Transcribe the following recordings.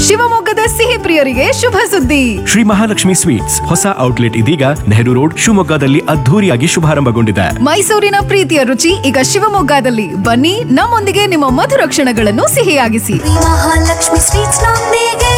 ಶಿವಮೊಗ್ಗದ ಸಿಹಿ ಪ್ರಿಯರಿಗೆ ಶುಭ ಸುದ್ದಿ ಶ್ರೀ ಮಹಾಲಕ್ಷ್ಮಿ ಸ್ವೀಟ್ಸ್ ಹೊಸ ಔಟ್ಲೆಟ್ ಇದೀಗ ನೆಹರು ರೋಡ್ ಶಿವಮೊಗ್ಗದಲ್ಲಿ ಅದ್ಧೂರಿಯಾಗಿ ಶುಭಾರಂಭಗೊಂಡಿದೆ ಮೈಸೂರಿನ ಪ್ರೀತಿಯ ರುಚಿ ಈಗ ಶಿವಮೊಗ್ಗದಲ್ಲಿ ಬನ್ನಿ ನಮ್ಮೊಂದಿಗೆ ನಿಮ್ಮ ಮಧುರ ಕ್ಷಣಗಳನ್ನು ಸಿಹಿಯಾಗಿಸಿ ಮಹಾಲಕ್ಷ್ಮಿ ಸ್ವೀಟ್ಸ್ ನೊಂದಿಗೆ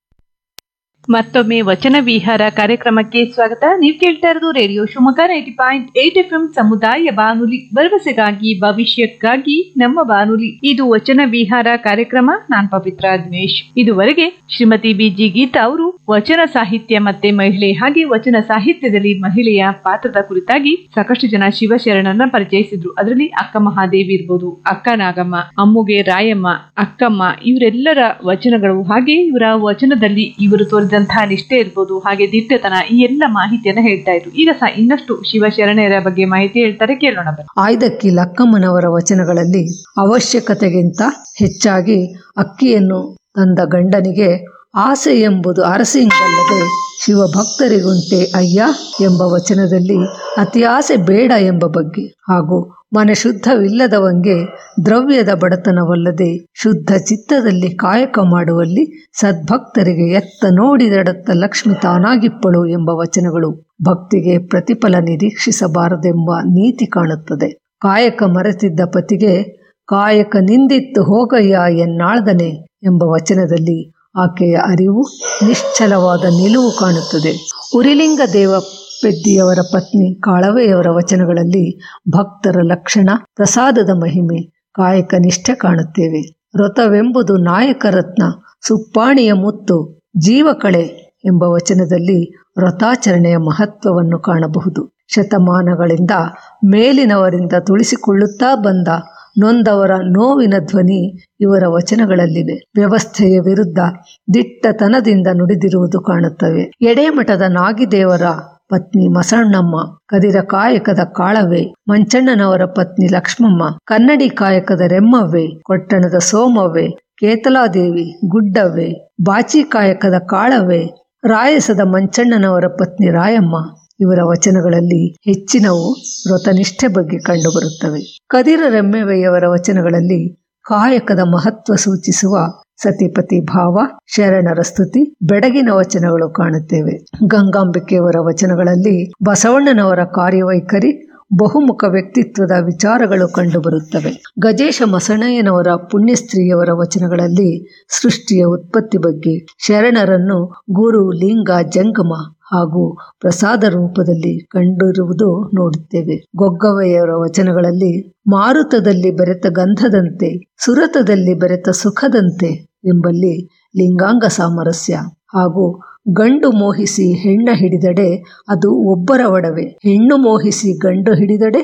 ಮತ್ತೊಮ್ಮೆ ವಚನ ವಿಹಾರ ಕಾರ್ಯಕ್ರಮಕ್ಕೆ ಸ್ವಾಗತ ನೀವು ಕೇಳ್ತಾ ಇರೋದು radio Shivamogga ninety point eight F M ಸಮುದಾಯ ಬಾನುಲಿ ಭರವಸೆಗಾಗಿ ಭವಿಷ್ಯಕ್ಕಾಗಿ ನಮ್ಮ ಬಾನುಲಿ ಇದು ವಚನ ವಿಹಾರ ಕಾರ್ಯಕ್ರಮ ನಾನ್ ಪವಿತ್ರ ದಿನೇಶ್ ಇದುವರೆಗೆ ಶ್ರೀಮತಿ ಬಿಜಿ ಗೀತಾ ಅವರು ವಚನ ಸಾಹಿತ್ಯ ಮತ್ತೆ ಮಹಿಳೆ ಹಾಗೆ ವಚನ ಸಾಹಿತ್ಯದಲ್ಲಿ ಮಹಿಳೆಯ ಪಾತ್ರದ ಕುರಿತಾಗಿ ಸಾಕಷ್ಟು ಜನ ಶಿವಶರಣರನ್ನ ಪರಿಚಯಿಸಿದ್ರು ಅದರಲ್ಲಿ ಅಕ್ಕ ಮಹಾದೇವಿ ಇರ್ಬೋದು ಅಕ್ಕ ನಾಗಮ್ಮ ಅಮ್ಮುಗೆ ರಾಯಮ್ಮ ಅಕ್ಕಮ್ಮ ಇವರೆಲ್ಲರ ವಚನಗಳು ಹಾಗೆ ಇವರ ವಚನದಲ್ಲಿ ಇವರು ತೋರಿದಂತಹ ನಿಷ್ಠೆ ಇರ್ಬೋದು ಹಾಗೆ ದಿಟ್ಟತನ ಈ ಎಲ್ಲ ಮಾಹಿತಿಯನ್ನ ಹೇಳ್ತಾ ಇದ್ರು ಈಗ ಸಹ ಇನ್ನಷ್ಟು ಶಿವಶರಣೆಯರ ಬಗ್ಗೆ ಮಾಹಿತಿ ಹೇಳ್ತಾರೆ ಕೇಳೋಣ ಬನ್ನಿ. ಆಯ್ದಕ್ಕಿ ಲಕ್ಕಮ್ಮನವರ ವಚನಗಳಲ್ಲಿ ಅವಶ್ಯಕತೆಗಿಂತ ಹೆಚ್ಚಾಗಿ ಅಕ್ಕಿಯನ್ನು ತಂದ ಗಂಡನಿಗೆ ಆಸೆ ಎಂಬುದು ಅರಸಿಂಗಲ್ಲದೆ ಶಿವಭಕ್ತರಿಗುಂಟೆ ಅಯ್ಯ ಎಂಬ ವಚನದಲ್ಲಿ ಅತಿ ಆಸೆ ಬೇಡ ಎಂಬ ಬಗ್ಗೆ ಹಾಗೂ ಮನ ಶುದ್ಧವಿಲ್ಲದವಂಗೆ ದ್ರವ್ಯದ ಬಡತನವಲ್ಲದೆ ಶುದ್ಧ ಚಿತ್ತದಲ್ಲಿ ಕಾಯಕ ಮಾಡುವಲ್ಲಿ ಸದ್ಭಕ್ತರಿಗೆ ಎತ್ತ ನೋಡಿದಡತ್ತ ಲಕ್ಷ್ಮಿ ತಾನಾಗಿಪ್ಪಳು ಎಂಬ ವಚನಗಳು ಭಕ್ತಿಗೆ ಪ್ರತಿಫಲ ನಿರೀಕ್ಷಿಸಬಾರದೆಂಬ ನೀತಿ ಕಾಣುತ್ತದೆ ಕಾಯಕ ಮರೆತಿದ್ದ ಪತಿಗೆ ಕಾಯಕ ನಿಂದಿತ್ತು ಹೋಗಯ್ಯ ಎನ್ನಾಳ್ದನೆ ಎಂಬ ವಚನದಲ್ಲಿ ಆಕೆಯ ಅರಿವು ನಿಶ್ಚಲವಾದ ನಿಲುವು ಕಾಣುತ್ತದೆ ಉರಿಲಿಂಗ ದೇವ ಪೆದ್ದಿಯವರ ಪತ್ನಿ ಕಾಳವೆಯವರ ವಚನಗಳಲ್ಲಿ ಭಕ್ತರ ಲಕ್ಷಣ ಪ್ರಸಾದದ ಮಹಿಮೆ ಕಾಯಕ ನಿಷ್ಠೆ ಕಾಣುತ್ತೇವೆ ವ್ರತವೆಂಬುದು ನಾಯಕರತ್ನ ಸುಪ್ಪಾಣಿಯ ಮುತ್ತು ಜೀವಕಳೆ ಎಂಬ ವಚನದಲ್ಲಿ ವ್ರತಾಚರಣೆಯ ಮಹತ್ವವನ್ನು ಕಾಣಬಹುದು ಶತಮಾನಗಳಿಂದ ಮೇಲಿನವರಿಂದ ತುಳಿಸಿಕೊಳ್ಳುತ್ತಾ ಬಂದ ನೊಂದವರ ನೋವಿನ ಧ್ವನಿ ಇವರ ವಚನಗಳಲ್ಲಿವೆ ವ್ಯವಸ್ಥೆಯ ವಿರುದ್ಧ ದಿಟ್ಟತನದಿಂದ ನುಡಿದಿರುವುದು ಕಾಣುತ್ತವೆ ಎಡೆಮಠದ ನಾಗಿದೇವರ ಪತ್ನಿ ಮಸಣ್ಣಮ್ಮ ಕದಿರ ಕಾಯಕದ ಕಾಳವೆ ಮಂಚಣ್ಣನವರ ಪತ್ನಿ ಲಕ್ಷ್ಮಮ್ಮ ಕನ್ನಡಿ ಕಾಯಕದ ರೆಮ್ಮವ್ವೆ ಕೊಟ್ಟಣದ ಸೋಮವ್ವೆ ಕೇತಲಾದೇವಿ ಗುಡ್ಡವ್ವೆ ಬಾಚಿ ಕಾಯಕದ ಕಾಳವೆ ರಾಯಸದ ಮಂಚಣ್ಣನವರ ಪತ್ನಿ ರಾಯಮ್ಮ ಇವರ ವಚನಗಳಲ್ಲಿ ಹೆಚ್ಚಿನವು ವ್ರತನಿಷ್ಠೆ ಬಗ್ಗೆ ಕಂಡುಬರುತ್ತವೆ ಕದಿರ ರೆಮ್ಮೆವೆಯವರ ವಚನಗಳಲ್ಲಿ ಕಾಯಕದ ಮಹತ್ವ ಸೂಚಿಸುವ ಸತಿಪತಿ ಭಾವ ಶರಣರ ಸ್ತುತಿ ಬೆಡಗಿನ ವಚನಗಳು ಕಾಣುತ್ತೇವೆ ಗಂಗಾಂಬಿಕೆಯವರ ವಚನಗಳಲ್ಲಿ ಬಸವಣ್ಣನವರ ಕಾರ್ಯವೈಖರಿ ಬಹುಮುಖ ವ್ಯಕ್ತಿತ್ವದ ವಿಚಾರಗಳು ಕಂಡುಬರುತ್ತವೆ ಗಜೇಶ ಮಸಣಯ್ಯನವರ ಪುಣ್ಯಸ್ತ್ರೀಯವರ ವಚನಗಳಲ್ಲಿ ಸೃಷ್ಟಿಯ ಉತ್ಪತ್ತಿ ಬಗ್ಗೆ ಶರಣರನ್ನು ಗುರು ಲಿಂಗ ಜಂಗಮ ಹಾಗೂ ಪ್ರಸಾದ ರೂಪದಲ್ಲಿ ಕಂಡಿರುವುದು ನೋಡುತ್ತೇವೆ ಗೊಗ್ಗವೆಯವರ ವಚನಗಳಲ್ಲಿ ಮಾರುತದಲ್ಲಿ ಬೆರೆತ ಗಂಧದಂತೆ ಸುರತದಲ್ಲಿ ಬೆರೆತ ಸುಖದಂತೆ ಎಂಬಲ್ಲಿ ಲಿಂಗಾಂಗ ಸಾಮರಸ್ಯ ಹಾಗೂ ಗಂಡು ಮೋಹಿಸಿ ಹೆಣ್ಣ ಹಿಡಿದಡೆ ಅದು ಒಬ್ಬರ ಒಡವೆ ಹೆಣ್ಣು ಮೋಹಿಸಿ ಗಂಡು ಹಿಡಿದಡೆ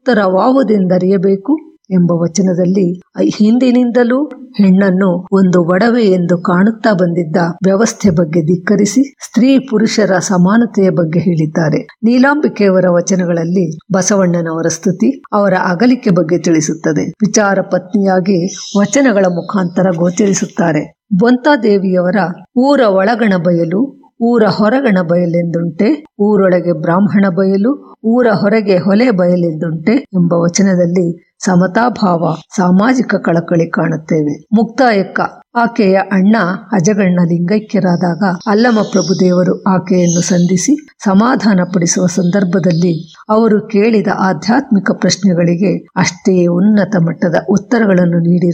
ಉತ್ತರವಾವುದೆಂದರಿಯಬೇಕು ಎಂಬ ವಚನದಲ್ಲಿ ಹಿಂದಿನಿಂದಲೂ ಹೆಣ್ಣನ್ನು ಒಂದು ಒಡವೆ ಎಂದು ಕಾಣುತ್ತಾ ಬಂದಿದ್ದ ವ್ಯವಸ್ಥೆ ಬಗ್ಗೆ ಧಿಕ್ಕರಿಸಿ ಸ್ತ್ರೀ ಪುರುಷರ ಸಮಾನತೆಯ ಬಗ್ಗೆ ಹೇಳಿದ್ದಾರೆ ನೀಲಾಂಬಿಕೆಯವರ ವಚನಗಳಲ್ಲಿ ಬಸವಣ್ಣನವರ ಸ್ತುತಿ ಅವರ ಅಗಲಿಕೆ ಬಗ್ಗೆ ತಿಳಿಸುತ್ತದೆ ವಿಚಾರ ಪತ್ನಿಯಾಗಿ ವಚನಗಳ ಮುಖಾಂತರ ಗೋಚರಿಸುತ್ತಾರೆ ಬೊಂತಾದೇವಿಯವರ ಊರ ಒಳಗಣ ಬಯಲು ಊರ ಹೊರಗಣ ಬಯಲೆಂದುಂಟೆ ಊರೊಳಗೆ ಬ್ರಾಹ್ಮಣ ಬಯಲು ಊರ ಹೊರಗೆ ಹೊಲೆ ಬಯಲೆಂದುಂಟೆ ಎಂಬ ವಚನದಲ್ಲಿ ಸಮತಾಭಾವ ಸಾಮಾಜಿಕ ಕಳಕಳಿ ಕಾಣುತ್ತೇವೆ ಮುಕ್ತಾಯಕ್ಕ ಆಕೆಯ ಅಣ್ಣ ಅಜಗಣ್ಣ ಲಿಂಗೈಕ್ಯರಾದಾಗ ಅಲ್ಲಮ ಪ್ರಭುದೇವರು ಆಕೆಯನ್ನು ಸಂಧಿಸಿ ಸಮಾಧಾನಪಡಿಸುವ ಸಂದರ್ಭದಲ್ಲಿ ಅವರು ಕೇಳಿದ ಆಧ್ಯಾತ್ಮಿಕ ಪ್ರಶ್ನೆಗಳಿಗೆ ಅಷ್ಟೇ ಉನ್ನತ ಮಟ್ಟದ ಉತ್ತರಗಳನ್ನು ನೀಡಿರು